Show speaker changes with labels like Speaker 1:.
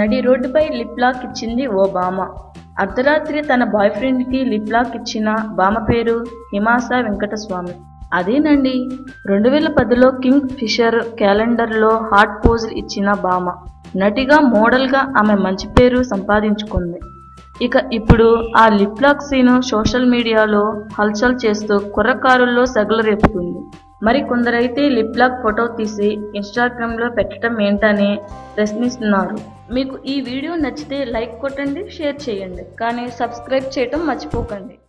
Speaker 1: నడి రోడ్డుపై lip lock ఇచ్చింది ఓ భామ అర్ధరాత్రి తన బాయ్ ఫ్రెండ్కి లిప్ లాక్ ఇచ్చిన భామ పేరు హిమాస వెంకటస్వామి అదేనండి రెండు వేల పదిలో కింగ్ ఫిషర్ క్యాలెండర్లో హాట్ పోజులు ఇచ్చిన భామ నటిగా మోడల్గా ఆమె మంచి పేరు సంపాదించుకుంది ఇక ఇప్పుడు ఆ లిప్ లాక్ సీను సోషల్ మీడియాలో హల్చల్ చేస్తూ కుర్రకారుల్లో సగలు రేపుతుంది మరి కొందరైతే లిప్ లాక్ ఫోటో తీసి ఇన్స్టాగ్రామ్లో పెట్టడం ఏంటని ప్రశ్నిస్తున్నారు మీకు ఈ వీడియో నచ్చితే లైక్ కొట్టండి షేర్ చేయండి కానీ సబ్స్క్రైబ్ చేయటం మర్చిపోకండి